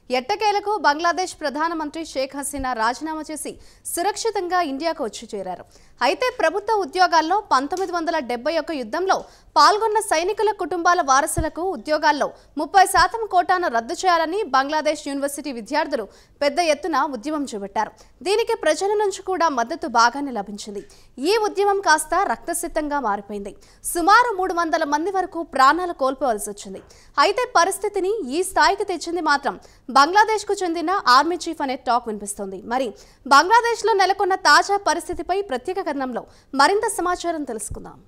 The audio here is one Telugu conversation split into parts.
ఎట్టకేలకు బంగ్లాదేశ్ ప్రధానమంత్రి షేక్ హసీనా రాజీనామా చేసి సురక్షితంగా ఇండియాకు వచ్చి చేరారు అయితే ప్రభుత్వ ఉద్యోగాల్లో పంతొమ్మిది వందల డెబ్బై ఒక్క యుద్ధంలో పాల్గొన్న సైనికుల కుటుంబాల వారసులకు ఉద్యోగాల్లో ముప్పై శాతం కోటాను రద్దు చేయాలని బంగ్లాదేశ్ యూనివర్సిటీ విద్యార్థులు పెద్ద ఎత్తున ఉద్యమం చేపట్టారు దీనికి ప్రజల నుంచి కూడా మద్దతు బాగానే లభించింది ఈ ఉద్యమం కాస్త రక్తసిద్ధంగా మారిపోయింది సుమారు మూడు వందల మంది వరకు ప్రాణాలు కోల్పోవలసి వచ్చింది అయితే పరిస్థితిని ఈ స్థాయికి తెచ్చింది మాత్రం బంగ్లాదేశ్కు చెందిన ఆర్మీ చీఫ్ అనే టాక్ వినిపిస్తోంది మరి బంగ్లాదేశ్లో నెలకొన్న తాజా పరిస్థితిపై ప్రత్యేక కథనంలో మరింత సమాచారం తెలుసుకుందాం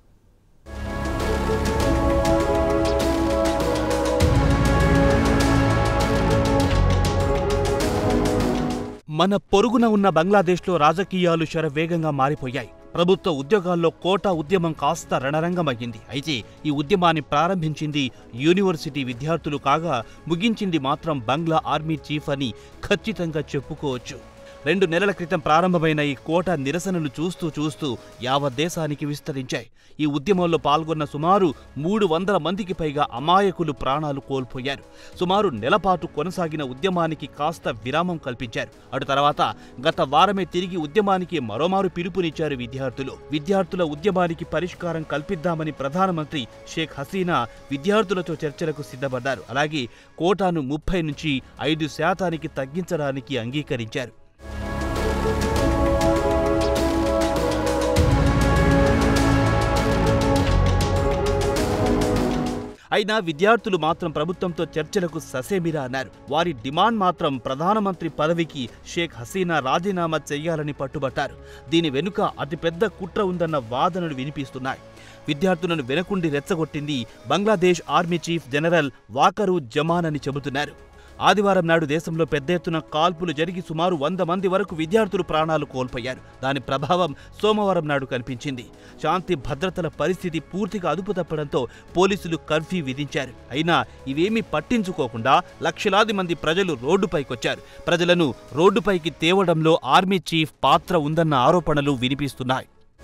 మన పొరుగున ఉన్న బంగ్లాదేశ్లో రాజకీయాలు శరవేగంగా మారిపోయాయి ప్రభుత్వ ఉద్యోగాల్లో కోటా ఉద్యమం కాస్త రణరంగమయ్యింది అయితే ఈ ఉద్యమాన్ని ప్రారంభించింది యూనివర్సిటీ విద్యార్థులు కాగా ముగించింది మాత్రం బంగ్లా ఆర్మీ చీఫ్ అని ఖచ్చితంగా చెప్పుకోవచ్చు రెండు నెలల క్రితం ప్రారంభమైన ఈ కోట నిరసనలు చూస్తూ చూస్తూ యావత్ దేశానికి విస్తరించాయి ఈ ఉద్యమంలో పాల్గొన్న సుమారు మూడు వందల మందికి పైగా అమాయకులు ప్రాణాలు కోల్పోయారు సుమారు నెలపాటు కొనసాగిన ఉద్యమానికి కాస్త విరామం కల్పించారు అటు తర్వాత గత వారమే తిరిగి ఉద్యమానికి మరోమారు పిలుపునిచ్చారు విద్యార్థులు విద్యార్థుల ఉద్యమానికి పరిష్కారం కల్పిద్దామని ప్రధానమంత్రి షేక్ హసీనా విద్యార్థులతో చర్చలకు సిద్ధపడ్డారు అలాగే కోటాను ముప్పై నుంచి ఐదు శాతానికి తగ్గించడానికి అంగీకరించారు అయినా విద్యార్థులు మాత్రం ప్రభుత్వంతో చర్చలకు ససేమిరా అన్నారు వారి డిమాండ్ మాత్రం ప్రధానమంత్రి పదవికి షేక్ హసీనా రాజీనామా చేయాలని పట్టుబట్టారు దీని వెనుక అతిపెద్ద కుట్ర ఉందన్న వాదనలు వినిపిస్తున్నాయి విద్యార్థులను వెనకుండి రెచ్చగొట్టింది Bangladesh army chief general Waker Zaman అని చెబుతున్నారు ఆదివారం నాడు దేశంలో పెద్ద ఎత్తున కాల్పులు జరిగి సుమారు వంద మంది వరకు విద్యార్థులు ప్రాణాలు కోల్పోయారు దాని ప్రభావం సోమవారం నాడు కనిపించింది శాంతి భద్రతల పరిస్థితి పూర్తిగా అదుపు తప్పడంతో పోలీసులు కర్ఫ్యూ విధించారు అయినా ఇవేమీ పట్టించుకోకుండా లక్షలాది మంది ప్రజలు రోడ్డుపైకొచ్చారు ప్రజలను రోడ్డుపైకి తేవడంలో ఆర్మీ చీఫ్ పాత్ర ఉందన్న ఆరోపణలు వినిపిస్తున్నాయి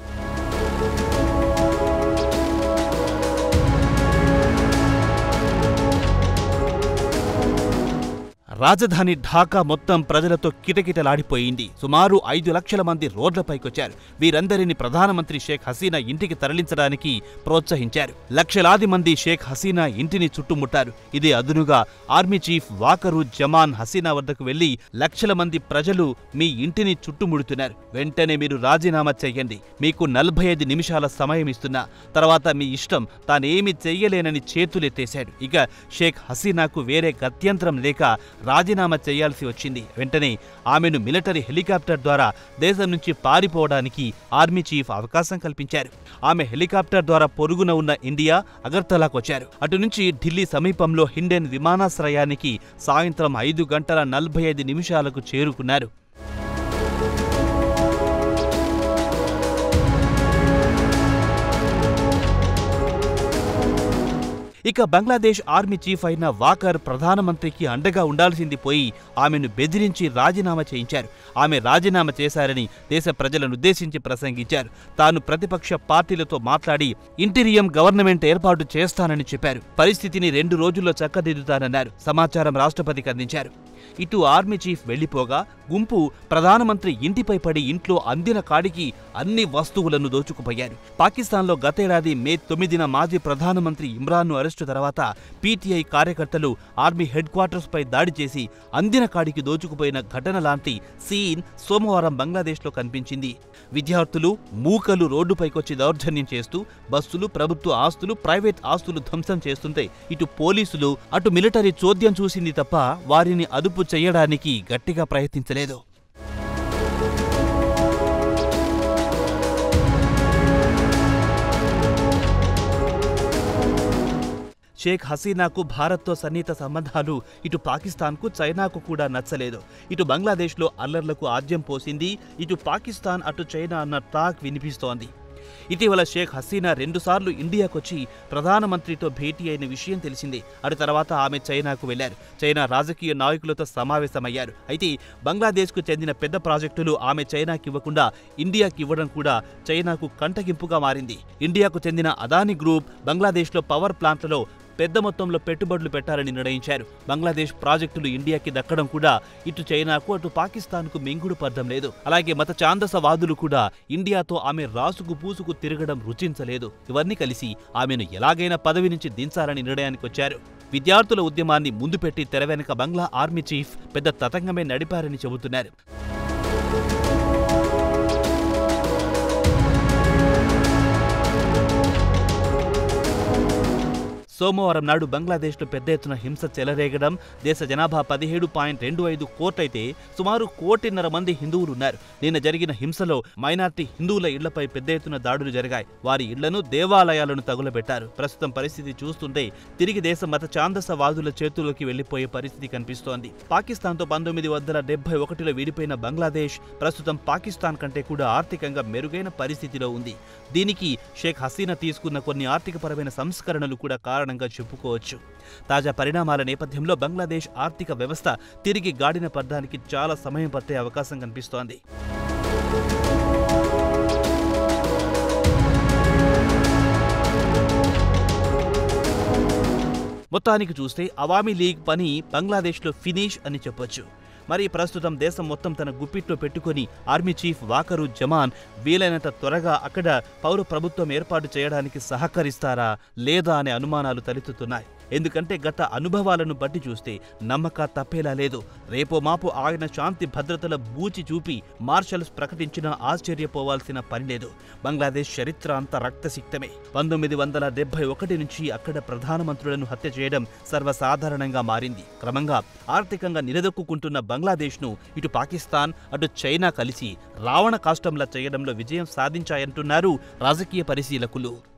రాజధాని ఢాకా మొత్తం ప్రజలతో కిటకిటలాడిపోయింది సుమారు ఐదు లక్షల మంది రోడ్లపైకొచ్చారు వీరందరిని ప్రధానమంత్రి షేక్ హసీనా ఇంటికి తరలించడానికి ప్రోత్సహించారు లక్షలాది మంది షేక్ హసీనా ఇంటిని చుట్టుముట్టారు ఇదే అదునుగా ఆర్మీ చీఫ్ వాకరు జమాన్ హసీనా వద్దకు వెళ్లి లక్షల మంది ప్రజలు మీ ఇంటిని చుట్టుముడుతున్నారు వెంటనే మీరు రాజీనామా చెయ్యండి మీకు నలభై ఐదు నిమిషాల సమయం ఇస్తున్నా తర్వాత మీ ఇష్టం తానేమి చెయ్యలేనని చేతులెత్తేశాడు ఇక షేక్ హసీనాకు వేరే గత్యంతరం లేక రాజీనామా చేయాల్సి వచ్చింది వెంటనే ఆమెను మిలిటరీ హెలికాప్టర్ ద్వారా దేశం నుంచి పారిపోవడానికి ఆర్మీ చీఫ్ అవకాశం కల్పించారు ఆమె హెలికాప్టర్ ద్వారా పొరుగున ఉన్న ఇండియా అగర్తలాకు వచ్చారు అటు నుంచి ఢిల్లీ సమీపంలో హిండెన్ విమానాశ్రయానికి సాయంత్రం ఐదు గంటల నలభై ఐదు నిమిషాలకు చేరుకున్నారు ఇక బంగ్లాదేశ్ ఆర్మీ చీఫ్ అయిన వాకర్ ప్రధానమంత్రికి అండగా ఉండాల్సింది పోయి ఆమెను బెదిరించి రాజీనామా చేయించారు ఆమె రాజీనామా చేశారని దేశ ప్రజలను ఉద్దేశించి ప్రసంగించారు తాను ప్రతిపక్ష పార్టీలతో మాట్లాడి ఇంటీరియం గవర్నమెంట్ ఏర్పాటు చేస్తానని చెప్పారు పరిస్థితిని రెండు రోజుల్లో చక్కదిద్దుతానన్నారు సమాచారం రాష్ట్రపతికి అందించారు ఇటు ఆర్మీ చీఫ్ వెళ్లిపోగా గుంపు ప్రధానమంత్రి ఇంటిపై పడి ఇంట్లో అందిన కాడికి అన్ని వస్తువులను దోచుకుపోయారు పాకిస్తాన్లో గతేడాది మే తొమ్మిదిన మాజీ ప్రధానమంత్రి ఇమ్రాన్ను అరెస్టు తర్వాత పీటీఐ కార్యకర్తలు ఆర్మీ హెడ్ క్వార్టర్స్ పై దాడి చేసి అందిన కాడికి దోచుకుపోయిన ఘటన లాంటి సీన్ సోమవారం బంగ్లాదేశ్లో కనిపించింది విద్యార్థులు మూకలు రోడ్డుపైకొచ్చి దౌర్జన్యం చేస్తూ బస్సులు ప్రభుత్వ ఆస్తులు ప్రైవేట్ ఆస్తులు ధ్వంసం చేస్తుంటే ఇటు పోలీసులు అటు మిలిటరీ చోద్యం చూసింది తప్ప వారిని అదుపు చేయడానికి గట్టిగా ప్రయత్నించలేదు షేక్ హసీనాకు భారత్తో సన్నిహిత సంబంధాలు ఇటు పాకిస్తాన్కు చైనాకు కూడా నచ్చలేదు ఇటు బంగ్లాదేశ్లో అల్లర్లకు ఆద్యం పోసింది ఇటు పాకిస్తాన్ అటు చైనా అన్న టాక్ వినిపిస్తోంది ఇటీవల షేక్ హసీనా రెండుసార్లు ఇండియాకొచ్చి ప్రధానమంత్రితో భేటీ అయిన విషయం తెలిసిందే అటు తర్వాత ఆమె చైనాకు వెళ్లారు చైనా రాజకీయ నాయకులతో సమావేశమయ్యారు అయితే బంగ్లాదేశ్కు చెందిన పెద్ద ప్రాజెక్టులు ఆమె చైనాకి ఇవ్వకుండా ఇండియాకి ఇవ్వడం కూడా చైనాకు కంటగింపుగా మారింది ఇండియాకు చెందిన అదాని గ్రూప్ బంగ్లాదేశ్లో పవర్ ప్లాంట్లలో పెద్ద మొత్తంలో పెట్టుబడులు పెట్టాలని నిర్ణయించారు బంగ్లాదేశ్ ప్రాజెక్టులు ఇండియాకి దక్కడం కూడా ఇటు చైనాకు అటు పాకిస్తాన్కు మింగుడు పడ్డం లేదు అలాగే మత ఛాందసవాదులు కూడా ఇండియాతో ఆమె రాసుకు పూసుకు తిరగడం రుచించలేదు ఇవన్నీ కలిసి ఆమెను ఎలాగైనా పదవి నుంచి దించాలని నిర్ణయానికి వచ్చారు విద్యార్థుల ఉద్యమాన్ని ముందు పెట్టి తెర వెనుక బంగ్లా ఆర్మీ చీఫ్ పెద్ద తతంగమే నడిపారని చెబుతున్నారు సోమవారం నాడు బంగ్లాదేశ్లో పెద్ద ఎత్తున హింస చెలరేగడం దేశ జనాభా పదిహేడు పాయింట్ రెండు ఐదు కోట్లయితే సుమారు కోటిన్నర మంది హిందువులు ఉన్నారు నిన్న జరిగిన హింసలో మైనార్టీ హిందువుల ఇళ్లపై పెద్ద ఎత్తున దాడులు జరిగాయి వారి ఇళ్లను దేవాలయాలను తగులబెట్టారు ప్రస్తుతం పరిస్థితి చూస్తుంటే తిరిగి దేశ మత ఛాందసవాదుల చేతుల్లోకి వెళ్లిపోయే పరిస్థితి కనిపిస్తోంది పాకిస్తాన్తో పంతొమ్మిది వందల డెబ్బై ఒకటిలో విడిపోయిన బంగ్లాదేశ్ ప్రస్తుతం పాకిస్తాన్ కంటే కూడా ఆర్థికంగా మెరుగైన పరిస్థితిలో ఉంది దీనికి షేక్ హసీనా తీసుకున్న కొన్ని ఆర్థికపరమైన సంస్కరణలు కూడా కారణంగా చెప్పుకోవచ్చు తాజా పరిణామాల నేపథ్యంలో బంగ్లాదేశ్ ఆర్థిక వ్యవస్థ తిరిగి గాడిన పడ్డానికి చాలా సమయం పట్టే అవకాశం కనిపిస్తోంది మొత్తానికి చూస్తే అవామీ లీగ్ పని బంగ్లాదేశ్లో ఫినిష్ అని చెప్పొచ్చు మరి ప్రస్తుతం దేశం మొత్తం తన గుప్పిట్లో పెట్టుకొని ఆర్మీ చీఫ్ వాకరు జమాన్ వీలైనంత త్వరగా అక్కడ పౌర ప్రభుత్వం ఏర్పాటు చేయడానికి సహకరిస్తారా లేదా అనే అనుమానాలు తలెత్తుతున్నాయి ఎందుకంటే గత అనుభవాలను బట్టి చూస్తే నమ్మక తప్పేలా లేదు రేపో మాపు ఆయన శాంతి భద్రతల బూచి చూపి మార్షల్స్ ప్రకటించినా ఆశ్చర్యపోవాల్సిన పని లేదు బంగ్లాదేశ్ చరిత్ర అంతా రక్తసిక్తమే పంతొమ్మిది వందల డెబ్బై ఒకటి నుంచి అక్కడ ప్రధానమంత్రులను హత్య చేయడం సర్వసాధారణంగా మారింది క్రమంగా ఆర్థికంగా నిలదొక్కుంటున్న బంగ్లాదేశ్ను ఇటు పాకిస్తాన్ అటు చైనా కలిసి రావణ కాష్టంలా చేయడంలో విజయం సాధించాయంటున్నారు రాజకీయ పరిశీలకులు